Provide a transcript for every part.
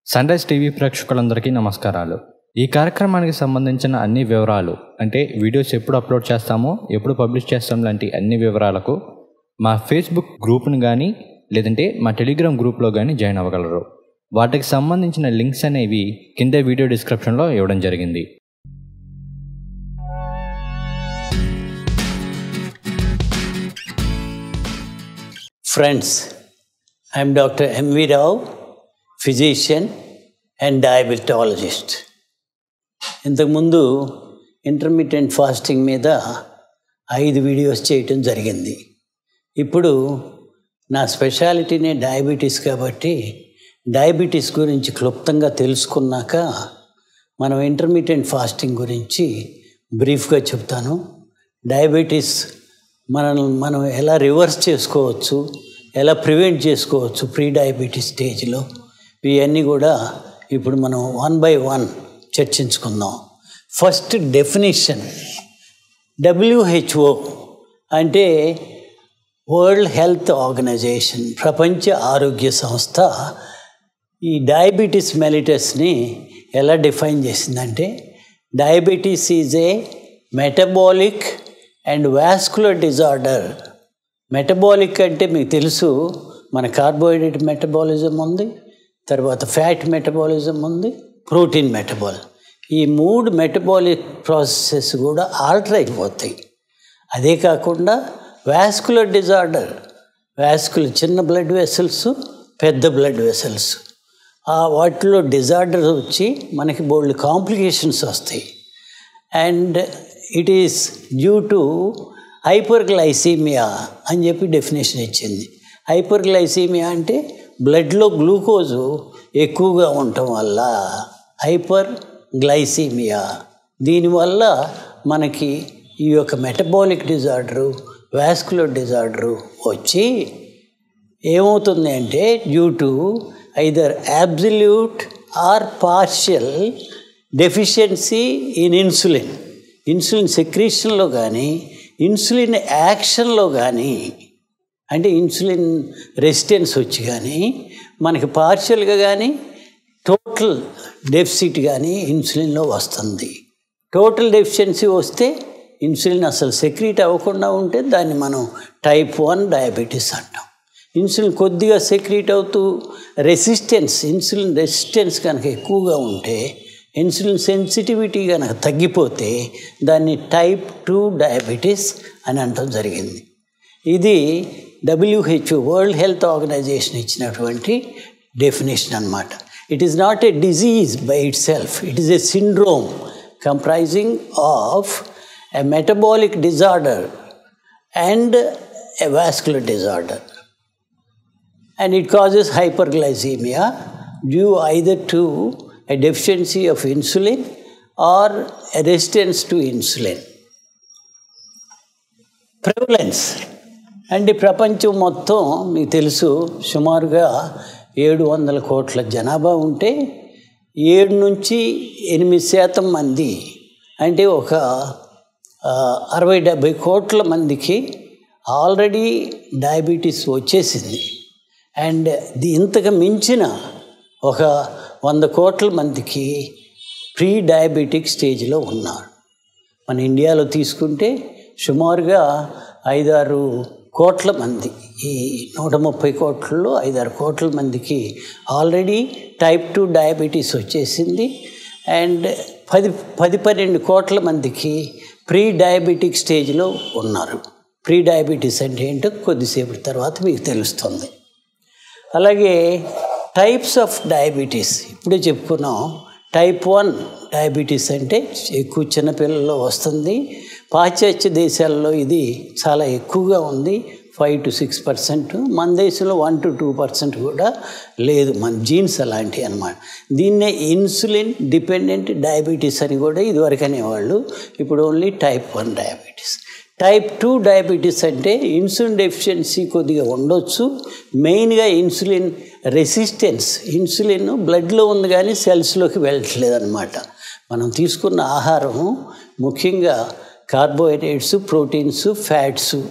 Sun rise TV ప్రేక్షకులందరికీ నమస్కారాలు ఈ కార్యక్రమానికి సంబంధించిన అన్ని వివరాలు అంటే వీడియోస్ ఎప్పుడు అప్లోడ్ చేస్తామో ఎప్పుడు పబ్లిష్ చేస్తాం లాంటి అన్ని వివరాలకు మా ఫేస్బుక్ గ్రూప్ను కానీ లేదంటే మా టెలిగ్రామ్ గ్రూప్లో కానీ జాయిన్ అవ్వగలరు వాటికి సంబంధించిన లింక్స్ అనేవి కింద వీడియో డిస్క్రిప్షన్లో ఇవ్వడం జరిగింది Friends, I am Dr. M.V. Rao, physician and diabetologist. ఇంతకుముందు ఇంటర్మీడియట్ ఫాస్టింగ్ మీద ఐదు వీడియోస్ చేయటం జరిగింది ఇప్పుడు నా స్పెషాలిటీనే డయాబెటీస్ కాబట్టి డయాబెటీస్ గురించి క్లుప్తంగా తెలుసుకున్నాక మనం ఇంటర్మీడియట్ ఫాస్టింగ్ గురించి బ్రీఫ్గా చెప్తాను డయాబెటీస్ మనం మనం ఎలా రివర్స్ చేసుకోవచ్చు ఎలా ప్రివెంట్ చేసుకోవచ్చు ప్రీ డయాబెటీస్ స్టేజ్లో ఇవన్నీ కూడా ఇప్పుడు మనం వన్ బై వన్ చర్చించుకుందాం ఫస్ట్ డెఫినిషన్ డబ్ల్యూహెచ్ఓ అంటే వరల్డ్ హెల్త్ ఆర్గనైజేషన్ ప్రపంచ ఆరోగ్య సంస్థ ఈ డయాబెటీస్ మెలిటస్ని ఎలా డిఫైన్ చేసిందంటే diabetes is a metabolic and vascular disorder metabolic అంటే మీకు తెలుసు మన కార్బోహైడ్రేట్ మెటబాలిజం ఉంది తర్వాత ఫ్యాట్ మెటబాలిజం ఉంది ప్రోటీన్ మెటబాల్ ఈ మూడు మెటబాలిక్ ప్రాసెసెస్ కూడా ఆల్టర్ అయిపోతాయి అదే కాకుండా వాస్కులర్ డిజార్డర్ వాస్కులర్ చిన్న బ్లడ్ వెసల్స్ పెద్ద బ్లడ్ వెసల్స్ ఆ వాటిలో డిజార్డర్ వచ్చి మనకి బోల్డ్ కాంప్లికేషన్స్ వస్తాయి and it is due to hyperglycemia అని చెప్పి డెఫినేషన్ ఇచ్చింది హైపర్ గ్లైసీమియా అంటే బ్లడ్లో గ్లూకోజు ఎక్కువగా ఉండటం వల్ల హైపర్ గ్లైసీమియా దీనివల్ల మనకి ఈ యొక్క మెటబాలిక్ డిజార్డరు వాస్కులర్ డిజార్డరు వచ్చి ఏమవుతుంది అంటే due to either absolute or partial deficiency in insulin insulin సెక్రీషన్లో కానీ ఇన్సులిన్ యాక్షన్లో కానీ అంటే ఇన్సులిన్ రెసిస్టెన్స్ వచ్చి కానీ మనకి పార్షియల్గా కానీ టోటల్ డెఫిసిట్ కానీ ఇన్సులిన్లో వస్తుంది టోటల్ డెఫిషియన్సీ వస్తే ఇన్సులిన్ అసలు సెక్రీట్ అవ్వకుండా ఉంటే దాన్ని మనం టైప్ వన్ డయాబెటీస్ అంటాం ఇన్సులిన్ కొద్దిగా సెక్రీట్ అవుతూ రెసిస్టెన్స్ ఇన్సులిన్ రెసిస్టెన్స్ కనుక ఎక్కువగా ఉంటే ఇన్సులిన్ సెన్సిటివిటీ కనుక తగ్గిపోతే దాన్ని టైప్ టూ డయాబెటీస్ అని అనటం జరిగింది ఇది డబ్ల్యూహెచ్ఓ వరల్డ్ హెల్త్ ఆర్గనైజేషన్ ఇచ్చినటువంటి డెఫినేషన్ అనమాట it is not a disease by itself it is a syndrome comprising of a metabolic disorder and a vascular disorder and it causes hyperglycemia due either to a deficiency of insulin or a resistance to insulin. Prevalence అంటే ప్రపంచం మొత్తం మీకు తెలుసు సుమారుగా ఏడు వందల కోట్ల జనాభా ఉంటే ఏడు నుంచి ఎనిమిది శాతం మంది అంటే ఒక అరవై డెబ్భై కోట్ల మందికి ఆల్రెడీ డయాబెటీస్ వచ్చేసింది అండ్ ఇంతకు మించిన ఒక వంద కోట్ల మందికి ప్రీ డయాబెటిక్ స్టేజ్లో ఉన్నారు మన ఇండియాలో తీసుకుంటే సుమారుగా ఐదారు కోట్ల మంది ఈ నూట ముప్పై కోట్లలో ఐదారు కోట్ల మందికి ఆల్రెడీ టైప్ టూ డయాబెటీస్ వచ్చేసింది అండ్ పది పది పన్నెండు కోట్ల మందికి ప్రీ డయాబెటిక్ స్టేజ్లో ఉన్నారు ప్రీ డయాబెటీస్ అంటే ఏంటో కొద్దిసేపటి తర్వాత మీకు తెలుస్తుంది అలాగే టైప్స్ ఆఫ్ డయాబెటీస్ ఇప్పుడే చెప్పుకున్నాం టైప్ వన్ డయాబెటీస్ అంటే ఎక్కువ చిన్నపిల్లల్లో వస్తుంది పాశ్చాత్య దేశాల్లో ఇది చాలా ఎక్కువగా ఉంది ఫైవ్ టు సిక్స్ పర్సెంట్ మన దేశంలో వన్ టు టూ పర్సెంట్ కూడా లేదు మన జీన్స్ అలాంటివి అనమాట దీన్నే ఇన్సులిన్ డిపెండెంట్ డయాబెటీస్ అని కూడా ఇదివరకు అనేవాళ్ళు ఇప్పుడు only type one diabetes type two diabetes అంటే ఇన్సులిన్ డెఫిషియన్సీ కొద్దిగా ఉండొచ్చు మెయిన్గా ఇన్సులిన్ రెసిస్టెన్స్ ఇన్సులిన్ బ్లడ్లో ఉంది కానీ సెల్స్లోకి వెళ్ళట్లేదు అనమాట మనం తీసుకున్న ఆహారం ముఖ్యంగా carbohydrates proteins fats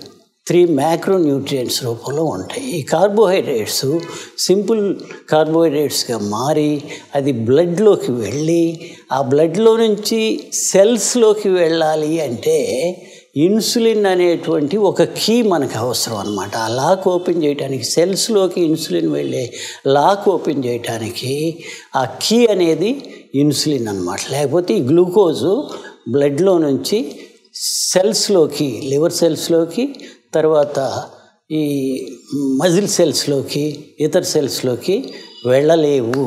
three macronutrients రూపంలో ఉంటాయి ఈ కార్బోహైడ్రేట్స్ సింపుల్ కార్బోహైడ్రేట్స్గా మారి అది బ్లడ్లోకి వెళ్ళి ఆ బ్లడ్లో నుంచి సెల్స్లోకి వెళ్ళాలి అంటే ఇన్సులిన్ అనేటువంటి ఒక కీ మనకు అవసరం అనమాట ఆ లాక్ ఓపెన్ చేయడానికి సెల్స్లోకి ఇన్సులిన్ వెళ్ళే లాక్ ఓపెన్ చేయడానికి ఆ కీ అనేది ఇన్సులిన్ అనమాట లేకపోతే ఈ గ్లూకోజు బ్లడ్లో నుంచి సెల్స్లోకి లివర్ సెల్స్లోకి తర్వాత ఈ మజిల్ సెల్స్లోకి ఇతర సెల్స్లోకి వెళ్ళలేవు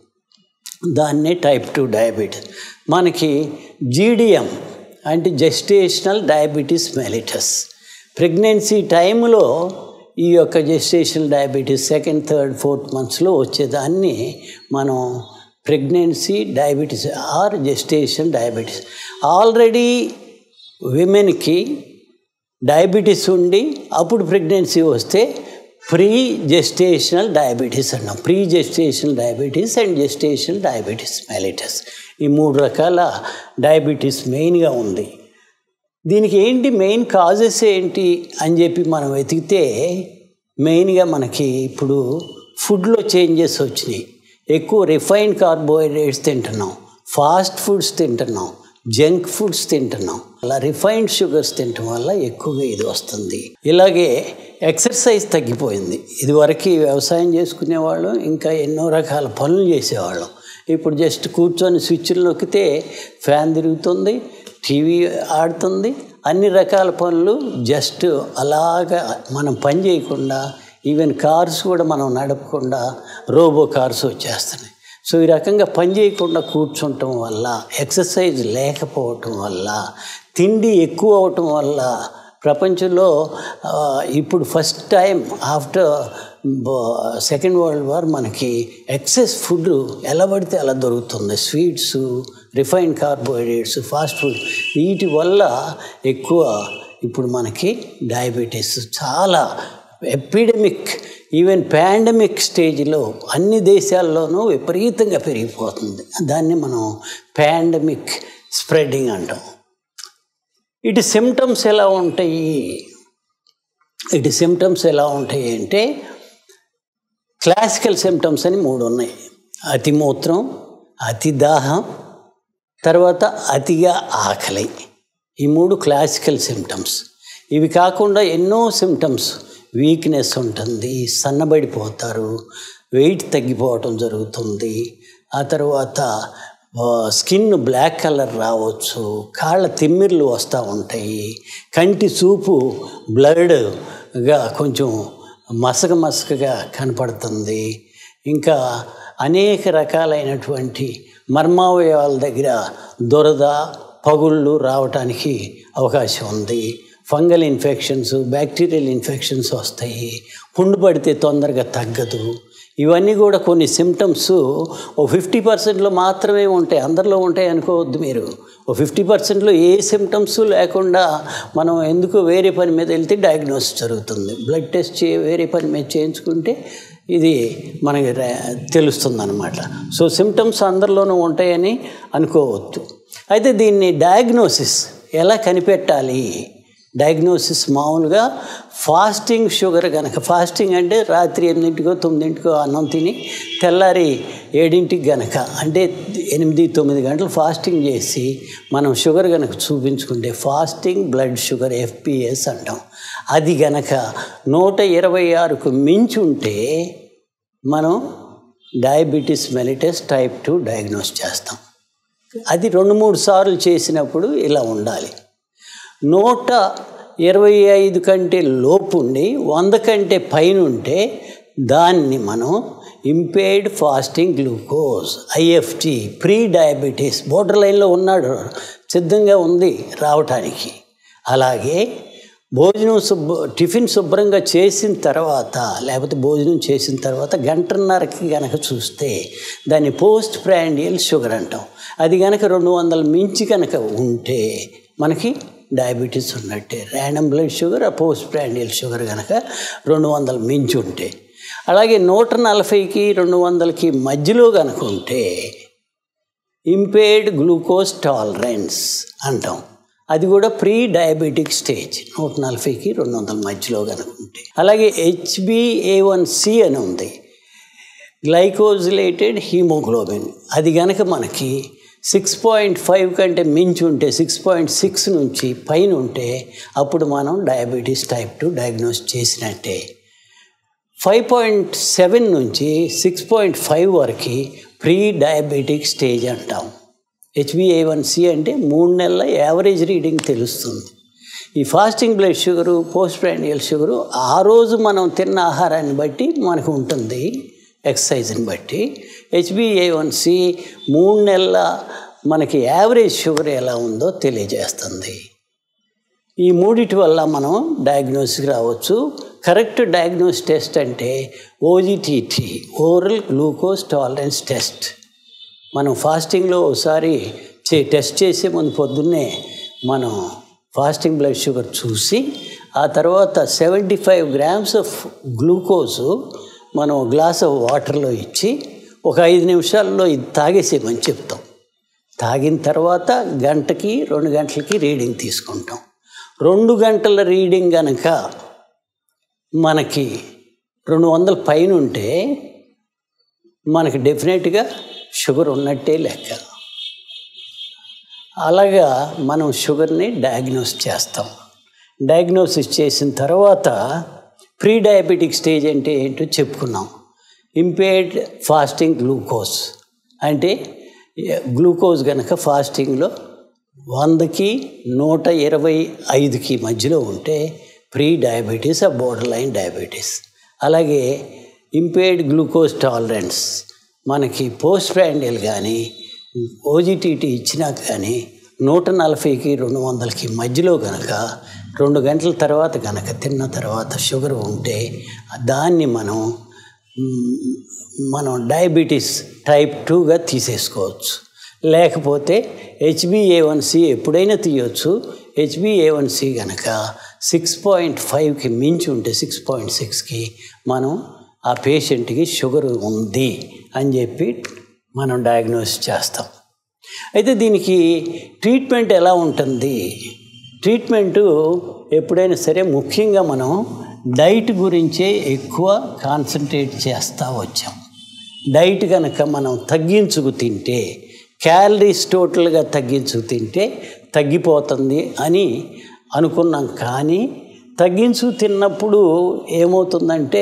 దాన్నే టైప్ టూ డయాబెటీస్ మనకి జీడిఎం అంటే జెస్టేషనల్ డయాబెటీస్ మెలిటస్ ప్రెగ్నెన్సీ టైంలో ఈ యొక్క gestational diabetes second third fourth మంత్స్లో వచ్చేదాన్ని మనం pregnancy diabetes or gestation diabetes already విమెన్కి డయాబెటీస్ ఉండి అప్పుడు ప్రెగ్నెన్సీ వస్తే ప్రీ జెస్టేషనల్ డయాబెటీస్ అన్నాం pre gestational diabetes and gestational diabetes mellitus ఈ మూడు రకాల డయాబెటీస్ మెయిన్గా ఉంది దీనికి ఏంటి మెయిన్ కాజెస్ ఏంటి అని చెప్పి మనం వెతికితే మెయిన్గా మనకి ఇప్పుడు ఫుడ్లో చేంజెస్ వచ్చినాయి ఎక్కువ రిఫైన్డ్ కార్బోహైడ్రేట్స్ తింటున్నాం ఫాస్ట్ ఫుడ్స్ తింటున్నాం జంక్ ఫుడ్స్ తింటున్నాం అలా రిఫైన్డ్ షుగర్స్ తినటం వల్ల ఎక్కువగా ఇది వస్తుంది ఇలాగే ఎక్సర్సైజ్ తగ్గిపోయింది ఇదివరకు వ్యవసాయం చేసుకునేవాళ్ళం ఇంకా ఎన్నో రకాల పనులు చేసేవాళ్ళం ఇప్పుడు జస్ట్ కూర్చొని స్విచ్లు నొక్కితే ఫ్యాన్ తిరుగుతుంది టీవీ ఆడుతుంది అన్ని రకాల పనులు జస్ట్ అలాగా మనం పని చేయకుండా ఈవెన్ కార్స్ కూడా మనం నడపకుండా రోబో కార్స్ వచ్చేస్తున్నాయి సో ఈ రకంగా పని చేయకుండా కూర్చుంటం వల్ల ఎక్సర్సైజ్ లేకపోవటం వల్ల తిండి ఎక్కువ అవటం వల్ల ప్రపంచంలో ఆ, ఇప్పుడు first time after second world war మనకి ఎక్సెస్ ఫుడ్ ఎలా పడితే అలా దొరుకుతుంది sweets refined carbohydrates fast food వీటి వల్ల ఎక్కువ ఇప్పుడు మనకి డయాబెటీస్ చాలా ఎపిడమిక్ ఈవెన్ పాండమిక్ స్టేజ్లో అన్ని దేశాల్లోనూ విపరీతంగా పెరిగిపోతుంది దాన్ని మనం పాండమిక్ స్ప్రెడ్డింగ్ అంటాం ఇటు సిమ్టమ్స్ ఎలా ఉంటాయి ఇటు సిమ్టమ్స్ ఎలా ఉంటాయి అంటే క్లాసికల్ సిమ్టమ్స్ అని మూడు ఉన్నాయి అతి మూత్రం అతి దాహం తర్వాత అతిగా ఆకలి ఈ మూడు క్లాసికల్ సిమ్టమ్స్ ఇవి కాకుండా ఎన్నో సిమ్టమ్స్ వీక్నెస్ ఉంటుంది సన్నబడిపోతారు వెయిట్ తగ్గిపోవటం జరుగుతుంది ఆ తర్వాత స్కిన్ బ్లాక్ కలర్ రావచ్చు కాళ్ళ తిమ్మిర్లు వస్తూ ఉంటాయి కంటి చూపు బ్లడ్గా కొంచెం మసక మసకగా కనపడుతుంది ఇంకా అనేక రకాలైనటువంటి మర్మావయవాల దగ్గర దురద పగుళ్ళు రావటానికి అవకాశం ఉంది ఫంగల్ ఇన్ఫెక్షన్స్ బ్యాక్టీరియల్ ఇన్ఫెక్షన్స్ వస్తాయి పుండు పడితే తొందరగా తగ్గదు ఇవన్నీ కూడా కొన్ని సిమ్టమ్స్ ఓ ఫిఫ్టీ పర్సెంట్లో మాత్రమే ఉంటాయి అందరిలో ఉంటాయి అనుకోవద్దు మీరు ఓ ఫిఫ్టీ పర్సెంట్లో ఏ సిమ్టమ్స్ లేకుండా మనం ఎందుకు వేరే పని మీద వెళ్తే డయాగ్నోస్ జరుగుతుంది బ్లడ్ టెస్ట్ చే వేరే పని మీద చేయించుకుంటే ఇది మనకి తెలుస్తుంది అనమాట సో సిమ్టమ్స్ అందరిలోనూ ఉంటాయని అనుకోవద్దు అయితే దీన్ని డయాగ్నోసిస్ ఎలా కనిపెట్టాలి డయాగ్నోసిస్ మామూలుగా ఫాస్టింగ్ షుగర్ కనుక ఫాస్టింగ్ అంటే రాత్రి ఎనిమిదింటికో తొమ్మిదింటికో అన్నం తిని తెల్లారి ఏడింటికి గనక అంటే ఎనిమిది తొమ్మిది గంటలు ఫాస్టింగ్ చేసి మనం షుగర్ కనుక చూపించుకుంటే ఫాస్టింగ్ బ్లడ్ షుగర్ ఎఫ్పిఎస్ అంటాం అది గనక నూట ఇరవై ఆరుకు మించి ఉంటే మనం diabetes mellitus type two diagnose చేస్తాం అది రెండు మూడు సార్లు చేసినప్పుడు ఇలా ఉండాలి నూట ఇరవై ఐదు కంటే లోపు ఉండి వంద కంటే పైన ఉంటే దాన్ని మనం impaired fasting glucose IFT pre diabetes border లైన్లో ఉన్నాడు సిద్ధంగా ఉంది రావటానికి అలాగే భోజనం శుభ్ర టిఫిన్ శుభ్రంగా చేసిన తర్వాత లేకపోతే భోజనం చేసిన తర్వాత గంటన్నరకి గనక చూస్తే దాన్ని పోస్ట్ ప్రాండియల్ షుగర్ అంటాం అది గనక రెండు వందల మించి కనుక ఉంటే మనకి డయాబెటీస్ ఉన్నట్టే ర్యాండమ్ బ్లడ్ షుగర్ ఆ పోస్ట్ ప్రాండియల్ షుగర్ కనుక రెండు వందల మించి ఉంటే అలాగే నూట నలభైకి రెండు వందలకి మధ్యలో కనుక ఉంటే ఇంపేర్డ్ గ్లూకోజ్ టాలరెన్స్ అంటాం అది కూడా ప్రీ డయాబెటిక్ స్టేజ్ నూట నలభైకి రెండు వందల మధ్యలో కనుక ఉంటే అలాగే హెచ్బిఏ వన్ సి అని ఉంది గ్లైకోజిలేటెడ్ హీమోగ్లోబిన్ అది గనక మనకి సిక్స్ పాయింట్ ఫైవ్ కంటే మించి ఉంటే సిక్స్ పాయింట్ సిక్స్ నుంచి పైన ఉంటే అప్పుడు మనం డయాబెటీస్ టైప్ టూ డయాగ్నోస్ చేసినట్టే ఫైవ్ పాయింట్ సెవెన్ నుంచి సిక్స్ పాయింట్ ఫైవ్ వరకు ప్రీ డయాబెటిక్ స్టేజ్ అంటాం హెచ్బిఏ వన్ సి అంటే మూడు నెలల యావరేజ్ రీడింగ్ తెలుస్తుంది ఈ fasting blood sugar post prandial sugar ఆ రోజు మనం తిన్న ఆహారాన్ని బట్టి మనకు ఉంటుంది ఎక్సర్సైజ్ని బట్టి హెచ్బిఏ వన్ సి మూడు నెలల మనకి యావరేజ్ షుగర్ ఎలా ఉందో తెలియజేస్తుంది ఈ మూడిటి వల్ల మనం డయాగ్నోస్కి రావచ్చు కరెక్ట్ డయాగ్నోస్ టెస్ట్ అంటే OGTT oral glucose tolerance test మనం ఫాస్టింగ్లో ఒకసారి చే టెస్ట్ చేసే ముందు పొద్దున్నే మనం ఫాస్టింగ్ బ్లడ్ షుగర్ చూసి ఆ తర్వాత seventy five grams of glucose మనం గ్లాస్ ఆఫ్ వాటర్లో ఇచ్చి ఒక ఐదు నిమిషాల్లో ఇది తాగేసేయమని చెప్తాం తాగిన తర్వాత గంటకి రెండు గంటలకి రీడింగ్ తీసుకుంటాం రెండు గంటల రీడింగ్ కనుక మనకి రెండు వందల పైన ఉంటే మనకి డెఫినెట్గా షుగర్ ఉన్నట్టే లెక్క అలాగా మనం షుగర్ని డయాగ్నోస్ చేస్తాం డయాగ్నోసిస్ చేసిన తర్వాత ప్రీ డయాబెటిక్ స్టేజ్ అంటే ఏంటో చెప్పుకున్నాం ఇంపేర్డ్ ఫాస్టింగ్ గ్లూకోజ్ అంటే గ్లూకోజ్ కనుక ఫాస్టింగ్లో వందకి నూట ఇరవై ఐదుకి మధ్యలో ఉంటే ప్రీ డయాబెటీస్ ఆ బోర్డర్ లైన్ డయాబెటీస్ అలాగే ఇంపేర్డ్ గ్లూకోజ్ టాలరెన్స్ మనకి పోస్ట్ ప్రాండియల్ కానీ ఓజిటిటీ ఇచ్చినా కానీ నూట నలభైకి రెండు వందలకి మధ్యలో కనుక రెండు గంటల తర్వాత కనుక తిన్న తర్వాత షుగర్ ఉంటే దాన్ని మనం మనం డయాబెటీస్ టైప్ టూగా తీసేసుకోవచ్చు లేకపోతే హెచ్బిఏ వన్ సి ఎప్పుడైనా తీయవచ్చు హెచ్బిఏ వన్ సి కనుక సిక్స్ పాయింట్ ఫైవ్కి మించి ఉంటే సిక్స్ పాయింట్ సిక్స్కి మనం ఆ పేషెంట్కి షుగర్ ఉంది అని చెప్పి మనం డయాగ్నోస్ చేస్తాం అయితే దీనికి ట్రీట్మెంట్ ఎలా ఉంటుంది ట్రీట్మెంటు ఎప్పుడైనా సరే ముఖ్యంగా మనం డైట్ గురించే ఎక్కువ కాన్సన్ట్రేట్ చేస్తూ వచ్చాం డైట్ కనుక మనం తగ్గించుకు తింటే క్యాలరీస్ టోటల్గా తగ్గించుకు తింటే తగ్గిపోతుంది అని అనుకున్నాం కానీ తగ్గించు తిన్నప్పుడు ఏమవుతుందంటే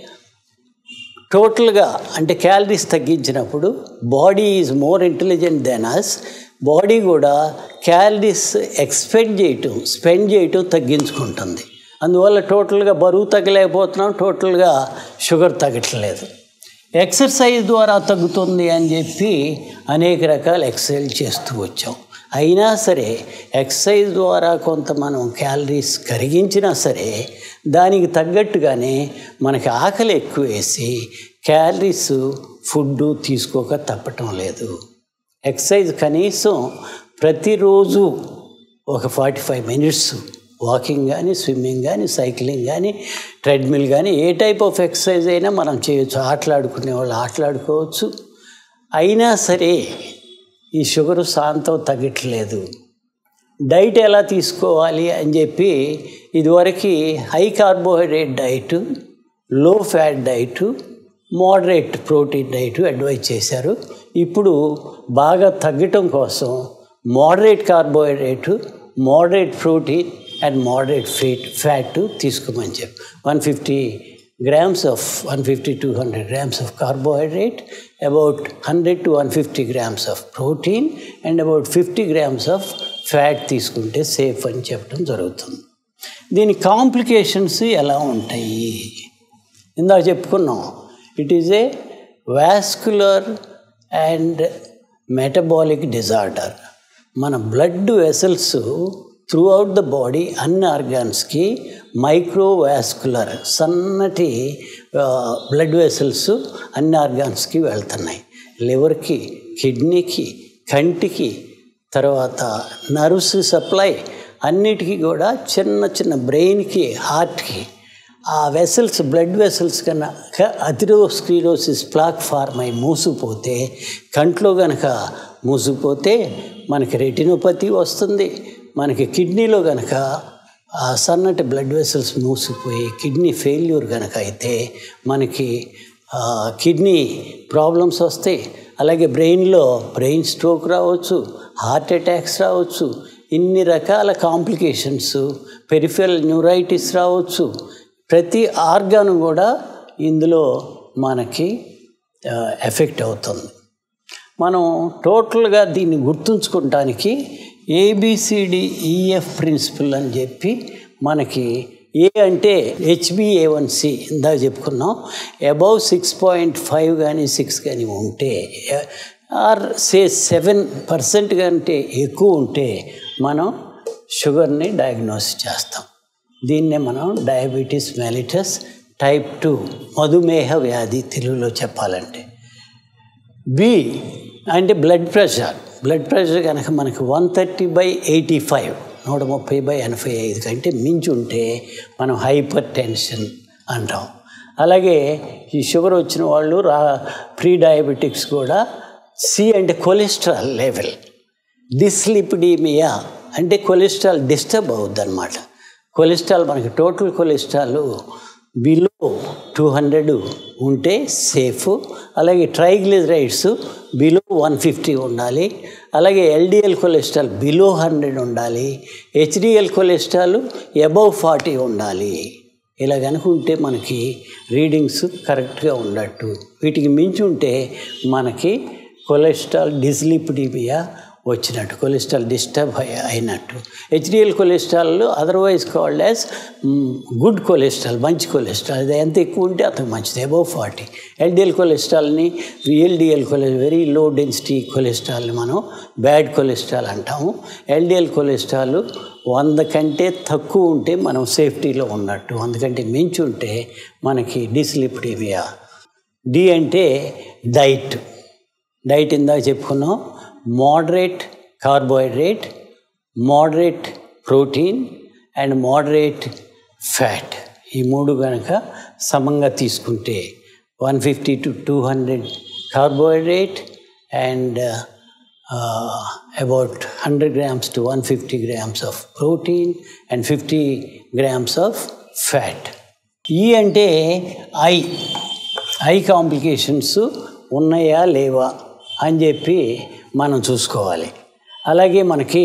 టోటల్గా అంటే క్యాలరీస్ తగ్గించినప్పుడు body is more intelligent than us body కూడా క్యాలరీస్ ఎక్స్పెండ్ చేయటం స్పెండ్ చేయటం తగ్గించుకుంటుంది అందువల్ల టోటల్గా బరువు తగ్గలేకపోతున్నాం టోటల్గా షుగర్ తగ్గట్లేదు ఎక్సర్సైజ్ ద్వారా తగ్గుతుంది అని చెప్పి అనేక రకాల ఎక్సర్సైజ్ చేస్తూ వచ్చాం అయినా సరే ఎక్సర్సైజ్ ద్వారా కొంత మనం క్యాలరీస్ కరిగించినా సరే దానికి తగ్గట్టుగానే మనకి ఆకలి ఎక్కువ వేసి క్యాలరీస్ ఫుడ్ తీసుకోక తప్పటం లేదు ఎక్సర్సైజ్ కనీసం ప్రతిరోజు ఒక ఫార్టీ ఫైవ్ మినిట్స్ వాకింగ్ కానీ స్విమ్మింగ్ కానీ సైక్లింగ్ కానీ ట్రెడ్మిల్ కానీ ఏ టైప్ ఆఫ్ ఎక్సర్సైజ్ అయినా మనం చేయొచ్చు ఆటలాడుకునే వాళ్ళు ఆటలాడుకోవచ్చు అయినా సరే ఈ షుగర్ శాంతం తగ్గట్లేదు డైట్ ఎలా తీసుకోవాలి అని చెప్పి ఇదివరకు high carbohydrate diet low fat diet moderate protein diet advise చేశారు ఇప్పుడు బాగా తగ్గటం కోసం moderate carbohydrate moderate protein and moderate fat fat తీసుకోమని చెప్పి one fifty grams of one fifty two hundred grams of carbohydrate about hundred to one fifty grams of protein and about fifty grams of fat తీసుకుంటే safe అని చెప్పడం జరుగుతుంది దీని complications ఎలా ఉంటాయి ఇందాక చెప్పుకున్నాం it is a vascular and metabolic disorder మన blood vessels throughout the body అన్ని ఆర్గాన్స్కి మైక్రోవాస్కులర్ సన్నటి బ్లడ్ వెసల్స్ అన్ని ఆర్గాన్స్కి వెళ్తున్నాయి లివర్కి కిడ్నీకి కంటికి తర్వాత నర్వ్స్ సప్లై అన్నిటికీ కూడా చిన్న చిన్న బ్రెయిన్కి హార్ట్కి ఆ వెసల్స్ బ్లడ్ వెసల్స్ కన్నా అథిరోస్క్లీరోసిస్ ప్లాక్ ఫార్మ్ అయి మూసుకుపోతే కంట్లో కనుక మూసుకుపోతే మనకి రెటినోపతి వస్తుంది మనకి కిడ్నీలో కనుక ఆ సన్నటి బ్లడ్ వెసల్స్ మూసిపోయి కిడ్నీ ఫెయిల్యూర్ కనుక అయితే మనకి కిడ్నీ ప్రాబ్లమ్స్ వస్తాయి అలాగే బ్రెయిన్లో బ్రెయిన్ స్ట్రోక్ రావచ్చు హార్ట్ అటాక్స్ రావచ్చు ఇన్ని రకాల కాంప్లికేషన్స్ పెరిఫెరల్ న్యూరైటిస్ రావచ్చు ప్రతి ఆర్గాన్ కూడా ఇందులో మనకి ఎఫెక్ట్ అవుతుంది మనం టోటల్గా దీన్ని గుర్తుంచుకోవటానికి ఏబిసిడిఈఎఫ్ ప్రిన్సిపల్ అని చెప్పి మనకి ఏ అంటే హెచ్బిఏ వన్ సి ఇందాక చెప్పుకున్నాం అబౌవ్ సిక్స్ పాయింట్ ఫైవ్ కానీ సిక్స్ కానీ ఉంటే ఆర్ సే సెవెన్ పర్సెంట్ కంటే ఎక్కువ ఉంటే మనం షుగర్ని డయాగ్నోస్ చేస్తాం దీన్నే మనం డయాబెటీస్ మెలిటస్ టైప్ టూ మధుమేహ వ్యాధి తెలుగులో చెప్పాలంటే బి అంటే బ్లడ్ ప్రెషర్ బ్లడ్ ప్రెషర్ కనుక మనకి one thirty by eighty five నూట ముప్పై బై ఎనభై ఐదు కంటే మించి ఉంటే మనం హైపర్ టెన్షన్ అంటాం అలాగే ఈ షుగర్ వచ్చిన వాళ్ళు రా ప్రీ డయాబెటిక్స్ కూడా సి అంటే కొలెస్ట్రాల్ లెవెల్ డిస్లిపిడీమియా అంటే కొలెస్ట్రాల్ డిస్టర్బ్ అవుద్ది అనమాట కొలెస్ట్రాల్ మనకి total cholesterol below two hundred ఉంటే సేఫ్ అలాగే ట్రైగ్లిజరైడ్స్ బిలో వన్ ఫిఫ్టీ ఉండాలి అలాగే ఎల్డిఎల్ కొలెస్ట్రాల్ బిలో హండ్రెడ్ ఉండాలి హెచ్డిఎల్ కొలెస్ట్రాల్ అబౌవ్ ఫార్టీ ఉండాలి ఇలా కనుక ఉంటే మనకి రీడింగ్స్ కరెక్ట్గా ఉన్నట్టు వీటికి మించి ఉంటే మనకి కొలెస్ట్రాల్ డిస్లిపిడిమియా వచ్చినట్టు కొలెస్ట్రాల్ డిస్టర్బ్ అయినట్టు HDL cholesterol otherwise called as good cholesterol మంచి కొలెస్ట్రాల్ అది ఎంత ఎక్కువ ఉంటే అంత మంచిది అబౌవ్ ఫార్టీ ఎల్డిఎల్ కొలెస్ట్రాల్ని ఎల్డిఎల్ కొలె వెరీ లో డెన్సిటీ కొలెస్ట్రాల్ని మనం బ్యాడ్ కొలెస్ట్రాల్ అంటాము ఎల్డిఎల్ కొలెస్ట్రాల్ వంద కంటే తక్కువ ఉంటే మనం సేఫ్టీలో ఉన్నట్టు వంద కంటే మించి ఉంటే మనకి డిస్లిపిడీమియా డి అంటే డైట్ డైట్ ఇందాక చెప్పుకున్నాం moderate carbohydrate moderate protein and moderate fat ఈ మూడు కనుక సమంగా తీసుకుంటే one fifty to two hundred carbohydrate and about hundred grams to one fifty grams of protein and fifty grams of fat ఈ అంటే ఐ ఐ కాంప్లికేషన్స్ ఉన్నాయా లేవా అని చెప్పి మనం చూసుకోవాలి అలాగే మనకి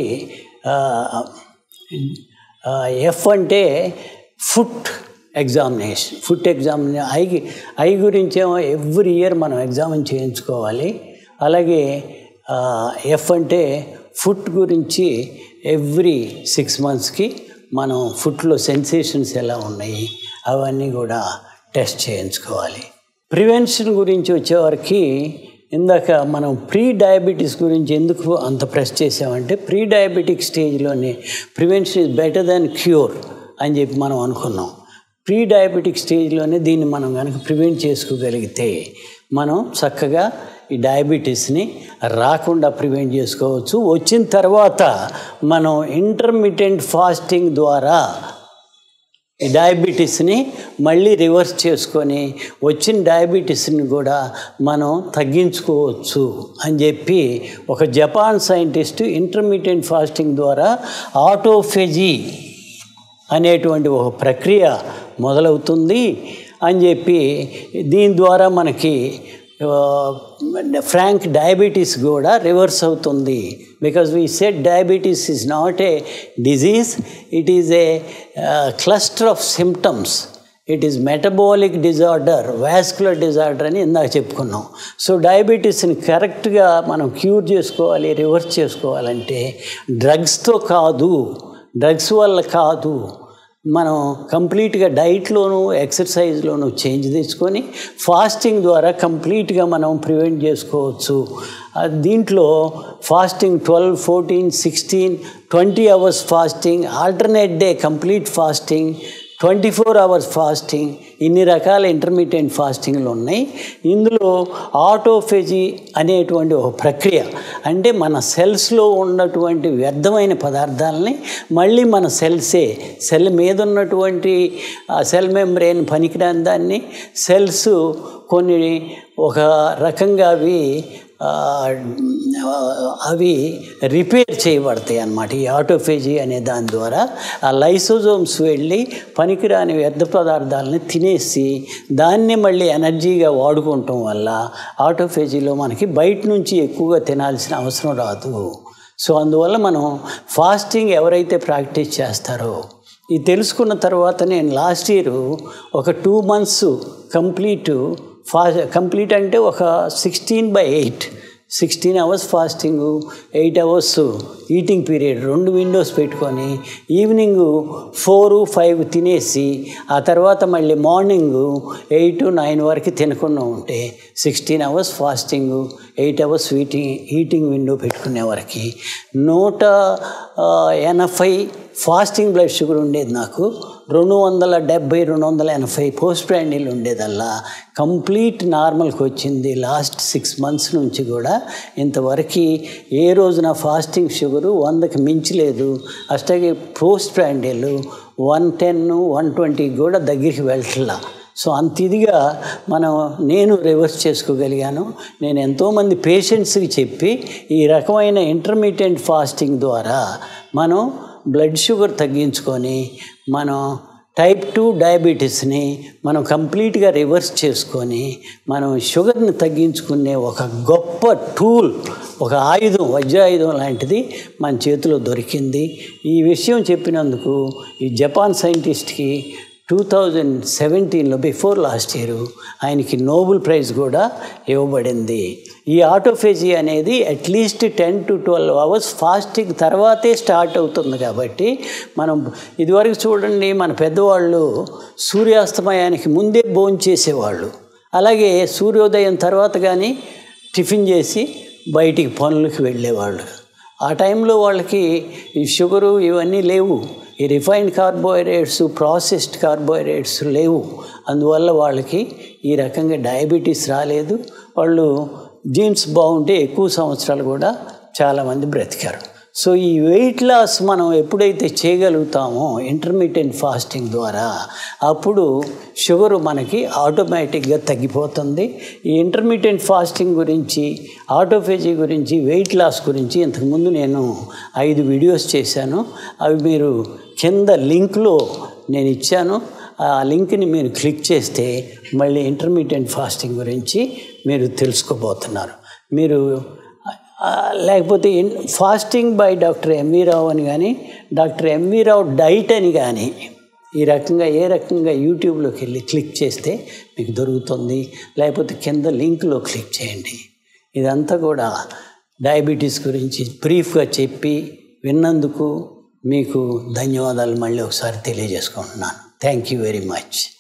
ఎఫ్ అంటే foot examination foot examination I eye గురించి ఏమో ఎవ్రీ ఇయర్ మనం ఎగ్జామిన్ చేయించుకోవాలి అలాగే ఎఫ్ అంటే ఫుట్ గురించి ఎవ్రీ సిక్స్ మంత్స్కి మనం ఫుట్లో సెన్సేషన్స్ ఎలా ఉన్నాయి అవన్నీ కూడా టెస్ట్ చేయించుకోవాలి ప్రివెన్షన్ గురించి వచ్చేవారికి ఇందాక మనం ప్రీ డయాబెటీస్ గురించి ఎందుకు అంత ప్రెస్ చేసామంటే ప్రీ డయాబెటిక్ స్టేజ్లోనే prevention is better than cure అని చెప్పి మనం అనుకున్నాం ప్రీ డయాబెటిక్ స్టేజ్లోనే దీన్ని మనం కనుక ప్రివెంట్ చేసుకోగలిగితే మనం చక్కగా ఈ డయాబెటీస్ని రాకుండా ప్రివెంట్ చేసుకోవచ్చు వచ్చిన తర్వాత మనం ఇంటర్మీడియట్ ఫాస్టింగ్ ద్వారా ఈ డయాబెటీస్ని మళ్ళీ రివర్స్ చేసుకొని వచ్చిన డయాబెటీస్ని కూడా మనం తగ్గించుకోవచ్చు అని చెప్పి ఒక జపాన్ సైంటిస్ట్ ఇంటర్మీడియట్ ఫాస్టింగ్ ద్వారా ఆటోఫెజీ అనేటువంటి ఒక ప్రక్రియ మొదలవుతుంది అని చెప్పి దీని ద్వారా మనకి ఫ్రాంక్ డయాబెటీస్ కూడా రివర్స్ అవుతుంది because we said diabetes is not a disease it is a cluster of symptoms it is metabolic disorder vascular disorder అని ఇందాక చెప్పుకున్నాం సో డయాబెటీస్ని కరెక్ట్గా మనం క్యూర్ చేసుకోవాలి రివర్స్ చేసుకోవాలంటే డ్రగ్స్తో కాదు డ్రగ్స్ వల్ల కాదు మనం కంప్లీట్గా డైట్లోను ఎక్సర్సైజ్లోను చేంజ్ తెచ్చుకొని ఫాస్టింగ్ ద్వారా కంప్లీట్గా మనం ప్రివెంట్ చేసుకోవచ్చు దీంట్లో fasting twelve fourteen sixteen twenty hours fasting alternate day complete fasting twenty four hours fasting ఇన్ని రకాల ఇంటర్మీడియట్ ఫాస్టింగ్లు ఉన్నాయి ఇందులో ఆటోఫెజీ అనేటువంటి ఒక ప్రక్రియ అంటే మన సెల్స్లో ఉన్నటువంటి వ్యర్థమైన పదార్థాలని మళ్ళీ మన సెల్సే సెల్ మీద ఉన్నటువంటి ఆ సెల్ మెంబ్రెయిన్ పనికిరాని దాన్ని సెల్స్ కొన్ని ఒక రకంగా అవి ఆ, అవి రిపేర్ చేయబడతాయి అన్నమాట ఈ ఆటోఫేజీ అనే దాని ద్వారా ఆ లైసోజోమ్స్ వెళ్ళి పనికిరాని వ్యర్థ పదార్థాలని తినేసి దాన్ని మళ్ళీ ఎనర్జీగా వాడుకోవటం వల్ల ఆటోఫేజీలో మనకి బయట నుంచి ఎక్కువగా తినాల్సిన అవసరం రాదు సో అందువల్ల మనం ఫాస్టింగ్ ఎవరైతే ప్రాక్టీస్ చేస్తారో ఇది తెలుసుకున్న తర్వాత నేను లాస్ట్ ఇయర్ ఒక టూ మంత్స్ కంప్లీట్ ఫా కంప్లీట్ అంటే ఒక sixteen by eight sixteen hours fasting eight hours eating period రెండు విండోస్ పెట్టుకొని ఈవినింగ్ ఫోర్ ఫైవ్ తినేసి ఆ తర్వాత మళ్ళీ మార్నింగ్ ఎయిట్ నైన్ వరకు తినకుండా ఉంటే sixteen hours fasting eight hours eating eating window పెట్టుకునే వరకు నూట ఆ, ఎనభై ఫాస్టింగ్ బ్లడ్ షుగర్ ఉండేది నాకు రెండు వందల డెబ్బై రెండు వందల ఎనభై పోస్ట్ బ్రాండీలు ఉండేదల్లా కంప్లీట్ నార్మల్కి వచ్చింది లాస్ట్ సిక్స్ మంత్స్ నుంచి కూడా ఇంతవరకు ఏ రోజున ఫాస్టింగ్ షుగరు వందకి మించలేదు అట్లాగే పోస్ట్ బ్రాండీలు వన్ టెన్ వన్ ట్వంటీ కూడా దగ్గరికి వెళ్ళట్లా సో అంత ఇదిగా మనం నేను రివర్స్ చేసుకోగలిగాను నేను ఎంతోమంది పేషెంట్స్కి చెప్పి ఈ రకమైన ఇంటర్మీడియట్ ఫాస్టింగ్ ద్వారా మనం బ్లడ్ షుగర్ తగ్గించుకొని మనం టైప్ టూ డయాబెటీస్ని మనం కంప్లీట్గా రివర్స్ చేసుకొని మనం షుగర్ని తగ్గించుకునే ఒక గొప్ప టూల్ ఒక ఆయుధం వజ్రాయుధం లాంటిది మన చేతిలో దొరికింది ఈ విషయం చెప్పినందుకు ఈ జపాన్ సైంటిస్ట్కి టూ థౌజండ్ సెవెంటీన్లో బిఫోర్ లాస్ట్ ఇయర్ ఆయనకి నోబెల్ ప్రైజ్ కూడా ఇవ్వబడింది ఈ ఆటోఫేజీ అనేది at least ten to twelve hours fasting తర్వాతే స్టార్ట్ అవుతుంది కాబట్టి మనం ఇదివరకు చూడండి మన పెద్దవాళ్ళు సూర్యాస్తమయానికి ముందే భోజనం చేసేవాళ్ళు అలాగే సూర్యోదయం తర్వాత కానీ టిఫిన్ చేసి బయటికి పనులకు వెళ్ళేవాళ్ళు ఆ టైంలో వాళ్ళకి ఈ షుగరు ఇవన్నీ లేవు ఈ రిఫైన్డ్ కార్బోహైడ్రేట్స్ ప్రాసెస్డ్ కార్బోహైడ్రేట్స్ లేవు అందువల్ల వాళ్ళకి ఈ రకంగా డయాబెటీస్ రాలేదు వాళ్ళు జీన్స్ బాగుంటే ఎక్కువ సంవత్సరాలు కూడా చాలామంది బ్రతికారు సో ఈ వెయిట్ లాస్ మనం ఎప్పుడైతే చేయగలుగుతామో ఇంటర్మీడియట్ ఫాస్టింగ్ ద్వారా అప్పుడు షుగర్ మనకి ఆటోమేటిక్గా తగ్గిపోతుంది ఈ ఇంటర్మీడియట్ ఫాస్టింగ్ గురించి ఆటోఫేజీ గురించి వెయిట్ లాస్ గురించి ఇంతకుముందు నేను ఐదు వీడియోస్ చేశాను అవి మీరు కింద లింక్లో నేను ఇచ్చాను ఆ లింక్ని మీరు క్లిక్ చేస్తే మళ్ళీ ఇంటర్మీడియట్ ఫాస్టింగ్ గురించి మీరు తెలుసుకోబోతున్నారు మీరు ఆ, లేకపోతే in fasting by doctor M V Rao అని కానీ డాక్టర్ ఎంవి రావు డైట్ అని కానీ ఈ రకంగా ఏ రకంగా యూట్యూబ్లోకి వెళ్ళి క్లిక్ చేస్తే మీకు దొరుకుతుంది లేకపోతే కింద లింక్లో క్లిక్ చేయండి ఇదంతా కూడా డయాబెటీస్ గురించి బ్రీఫ్గా చెప్పి విన్నందుకు మీకు ధన్యవాదాలు మళ్ళీ ఒకసారి తెలియజేసుకుంటున్నాను థ్యాంక్ యూ వెరీ మచ్